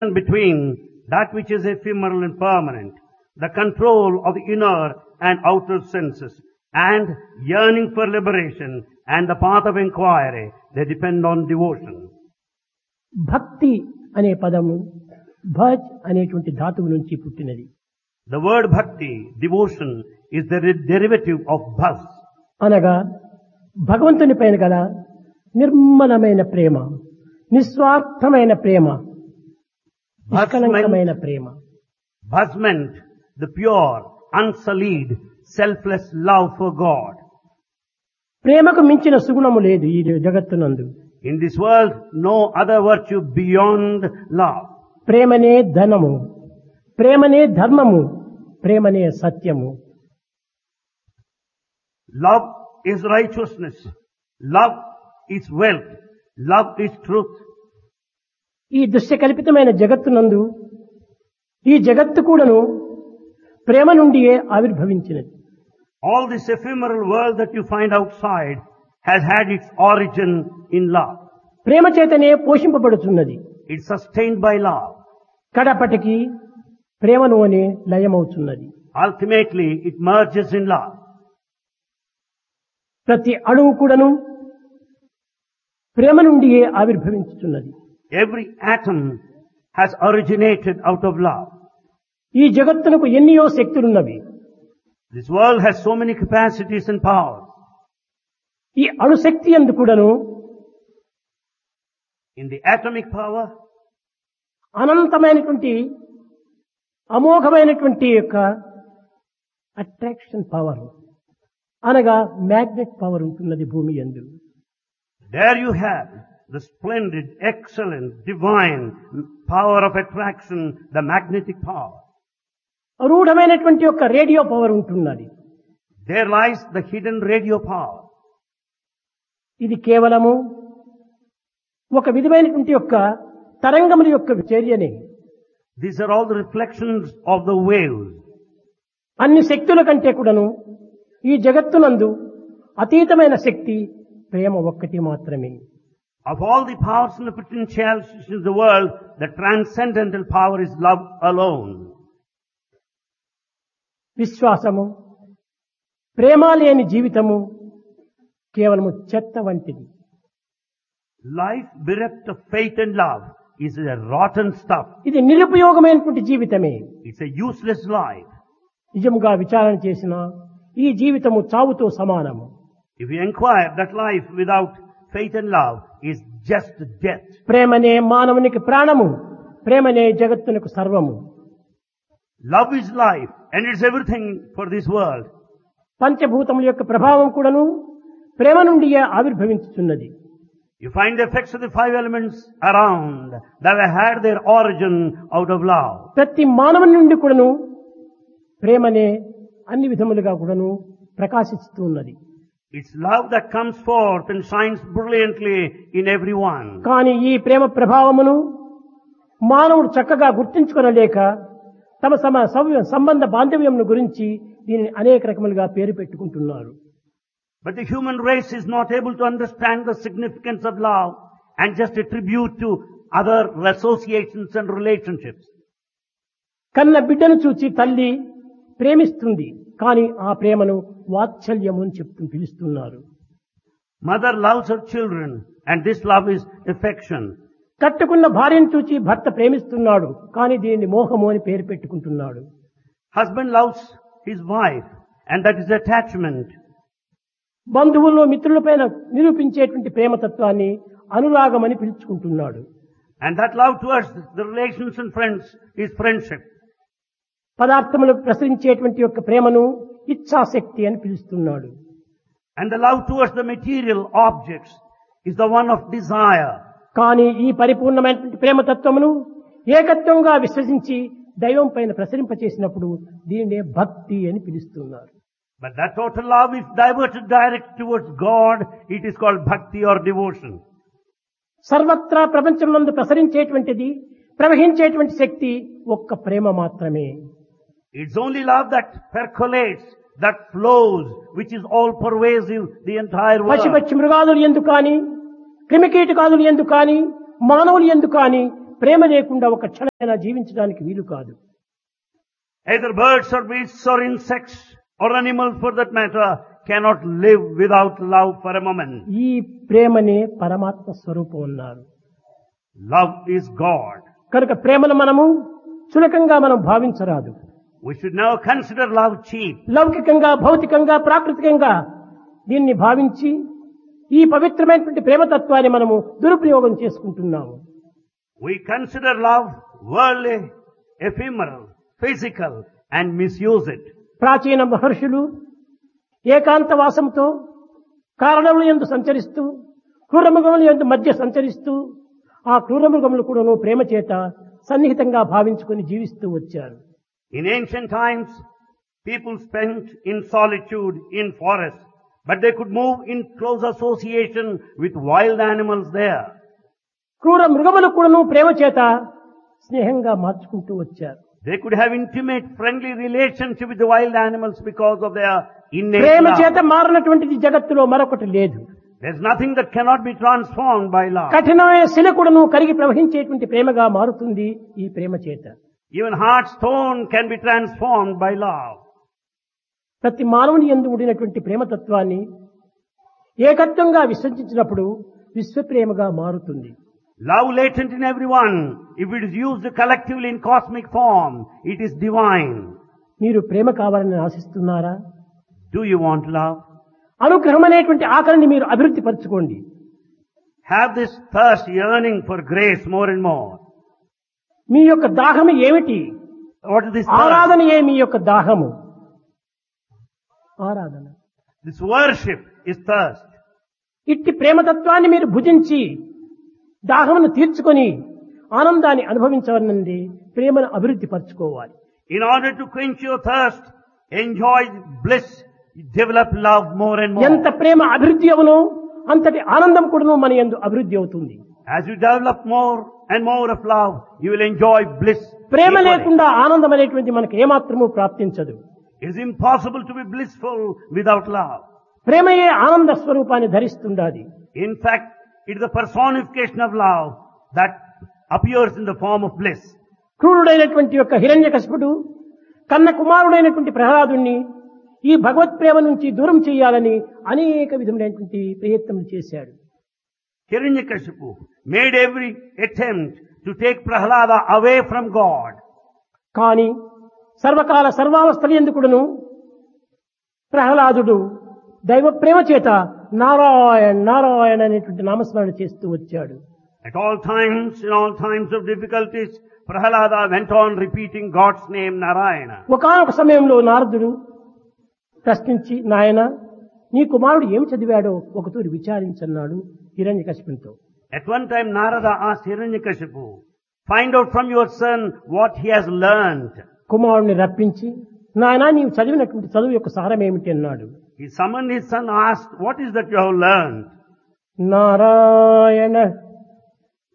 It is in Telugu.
between that which is ephemeral and permanent, the control of the inner and outer senses, and yearning for liberation and the path of inquiry, they depend on devotion. భక్తి అనే పదము భజ్ అనేటువంటి ధాతువు నుంచి పుట్టినది The word bhakti, devotion, is the re- derivative of bhas. అనగా భగవంతుని పైన గల నిర్మలమైన ప్రేమ నిస్వార్థమైన ప్రేమ నిష్కలంకమైన ప్రేమ Bhas meant the pure, unsullied, selfless love for God. ప్రేమకు మించిన సుగుణము లేదు ఈ జగత్తునందు In this world, no other virtue beyond love. ప్రేమనే ధనము ప్రేమనే ధర్మము ప్రేమనే సత్యము Love is righteousness. Love is wealth. Love is truth. ఈ దృశ్యకల్పితమైన జగత్తునందు ఈ జగత్తు కూడాను ప్రేమ నుండియే ఆవిర్భవించినది All this ephemeral world that you find outside has had its origin in love. ప్రేమ చేతనే పోషింపబడుతున్నది It's sustained by love. కడపటికి ప్రేమను అనే లయమవుతున్నది Ultimately, it merges in love. ప్రతి అణువు కూడాను ప్రేమ నుండియే ఆవిర్భవించుతున్నది Every atom has originated out of love. ఈ జగత్తునకు ఎన్నియో శక్తులున్నవి This world has so many capacities and powers. ఈ అణుశక్తి ఎందు కూడాను In the atomic power, అనంతమైనటువంటి అమోఘమైనటువంటి యొక్క అట్రాక్షన్ పవర్ అనగా మ్యాగ్నెట్ పవర్ ఉంటున్నది భూమి ఎందు there you have the splendid, excellent, divine power of attraction, the magnetic power. రూఢమైనటువంటి యొక్క రేడియో పవర్ ఉంటున్నది There lies the hidden radio power. ఇది కేవలము ఒక విధమైనటువంటి యొక్క తరంగముల యొక్క చర్యనే These are all the reflections of the waves. అన్ని శక్తుల కంటే కూడాను ఈ జగత్తునందు అతీతమైన శక్తి ప్రేమ ఒక్కటి మాత్రమే Of all the powers and the potentialities in the world, the transcendental power is love alone. విశ్వాసము ప్రేమ లేని జీవితము కేవలము చెత్త వంటిది Life bereft of faith and love is a rotten stuff. ఇది నిరుపయోగమైనటువంటి జీవితమే It's a useless life. నిజముగా విచారణ చేసిన ఈ జీవితము చావుతో సమానము If you inquire, that life without faith and love is just death. ప్రేమనే మానవునికి ప్రాణము ప్రేమనే జగత్తునకు సర్వము Love is life and it's everything for this world. పంచభూతముల యొక్క ప్రభావం కూడాను ప్రేమ నుండియే ఆవిర్భవించుతున్నది You find the effects of the five elements around that have had their origin out of love. ప్రతి మానవుని నుండి కూడాను ప్రేమనే అన్ని విధములుగా కూడాను ప్రకాశిస్తూ ఉన్నది It's love that comes forth and shines brilliantly in everyone. కానీ ఈ ప్రేమ ప్రభావమును మానవుడు చక్కగా గుర్తించుకొనలేక తమ సమ సవ్య- సంబంధ బాంధవ్యమును గురించి దీనిని అనేక రకములుగా పేరు పెట్టుకుంటున్నారు But the human race is not able to understand the significance of love and just attribute to other associations and relationships. కన్న బిడ్డను చూచి తల్లి ప్రేమిస్తుంది కానీ ఆ ప్రేమను వాత్సల్యము అని చెప్తూ పిలుస్తున్నారు Mother loves her children and this love is affection. కట్టుకున్న భార్యను చూచి భర్త ప్రేమిస్తున్నాడు కానీ దీనిని మోహము అని పేరు పెట్టుకుంటున్నాడు Husband loves his wife and that is attachment. బంధువుల్లో మిత్రులపైన నిరూపించేటువంటి ప్రేమతత్వాన్ని అనురాగమని పిలుచుకుంటున్నాడు And that love towards the relations and friends is friendship. పదార్థములు ప్రసరించేటువంటి యొక్క ప్రేమను ఇచ్ఛాశక్తి అని పిలుస్తున్నాడు And the love towards the material objects is the one of desire. కానీ ఈ పరిపూర్ణమైనటువంటి ప్రేమతత్వమును ఏకత్వంగా విశ్వసించి దైవం పైన ప్రసరింపచేసినప్పుడు దీనినే భక్తి అని పిలుస్తున్నారు But that total love is diverted direct towards God. It is called bhakti or devotion. సర్వత్రా ప్రపంచంలో ప్రసరించేటువంటిది ప్రవహించేటువంటి శక్తి ఒక్క ప్రేమ మాత్రమే It's only love that percolates, that flows, which is all pervasive the entire world. పశుపక్షి మృగాదులు ఎందు కాని క్రిమికీటకాదులు ఎందు కాని మానవులు ఎందు కాని ప్రేమ లేకుండా ఒక క్షణమైనా జీవించడానికి వీలు కాదు Either birds or beasts or insects or animals for that matter cannot live without love for a moment. ఈ ప్రేమనే పరమాత్మ స్వరూపం అన్నారు Love is God. కనుక ప్రేమను మనము చులకంగా మనం భావించరాదు We should never consider love cheap. లౌకికంగా భౌతికంగా ప్రాకృతికంగా దీన్ని భావించి ఈ పవిత్రమైనటువంటి ప్రేమతత్వాన్ని మనము దురుపయోగం చేసుకుంటున్నాము We consider love worldly, ephemeral, physical and misuse it. ప్రాచీన మహర్షులు ఏకాంత వాసంతో కారణములు ఎందు సంచరిస్తూ క్రూరమృగముల ఎందు మధ్య సంచరిస్తూ ఆ క్రూరమృగములు కూడాను ప్రేమ చేత సన్నిహితంగా భావించుకొని జీవిస్తూ వచ్చారు In ancient times, people spent in solitude in forests, but they could move in close association with wild animals there. క్రూర మృగములు కూడాను ప్రేమ చేత స్నేహంగా మార్చుకుంటూ వచ్చారు They could have intimate, friendly relationship with the wild animals because of their innate Prema love. చేత మారినటువంటిది జగత్తులో మరొకటి లేదు There's nothing that cannot be transformed by love. కఠినమైన శిలకుడును కరిగి ప్రవహించేటువంటి ప్రేమగా మారుతుంది ఈ ప్రేమ చేత Even hard stone can be transformed by love. ప్రతి మానవుని ఎందు ఉండినటువంటి ప్రేమతత్వాన్ని ఏకత్వంగా విసర్జించినప్పుడు విశ్వప్రేమగా మారుతుంది Love latent in everyone, if it is used collectively in cosmic form, it is divine. మీరు ప్రేమ కావాలని ఆశిస్తున్నారా Do you want love? అనుగ్రహం అనేటువంటి ఆకలిని మీరు అభివృద్ధి పరచుకోండి Have this thirst, yearning for grace more and more. మీ యొక్క దాహము ఏమిటి What is this thirst? ఆరాధనయే మీ యొక్క దాహము ఆరాధన This worship is thirst. ఇట్టి ప్రేమతత్వాన్ని మీరు భుజించి దాహమును తీర్చుకొని ఆనందాన్ని అనుభవించవలనండి ప్రేమను అభివృద్ధి పరచుకోవాలి In order to quench your thirst, enjoy bliss, develop love more and more. ఎంత ప్రేమ అభివృద్ధి అవునో అంతటి ఆనందం కూడాను మన యందు అభివృద్ధి అవుతుంది As you develop more and more of love, you will enjoy bliss. Prema equally. లేకుండా ఆనందం అనేటువంటి మనకు ఏమాత్రము ప్రాప్తించదు It is impossible to be blissful without love. ప్రేమయే ఆనంద స్వరూపాన్ని ధరిస్తుండాది In fact, it is the personification of love that appears in the form of bliss. క్రూరుడైనటువంటి యొక్క హిరణ్యకశిపుడు కన్న కుమారుడైనటువంటి ప్రహ్లాదుణ్ణి ఈ భగవత్ ప్రేమ నుంచి దూరం చేయాలని అనేక విధములైనటువంటి ప్రయత్నం చేశాడు Hiranyakashipu made every attempt to take Prahlada away from God. కానీ సర్వకాల సర్వావస్థల ఎందుకుడును ప్రహ్లాదుడు దైవ ప్రేమ చేత నారాయణ నారాయణ అనేటువంటి నామస్మరణ చేస్తూ వచ్చాడు At all times, in all times of difficulties, Prahlada went on repeating God's name Narayana. ఒకనొక సమయంలో నారదుడు ప్రశ్నించి నాయన నీ కుమారుడు ఏం చదివాడో ఒకతూరి విచారించన్నాడు హిరణ్యకశిపునితో At one time, Narada asked Hiranyakashipu, find out from your son what he has learned. కుమారుడిని రప్పించి నాయన నీవు చదివినటువంటి చదువు యొక్క సారం ఏమిటి అన్నాడు He summoned his son, asked, what is that you have learned? Narayana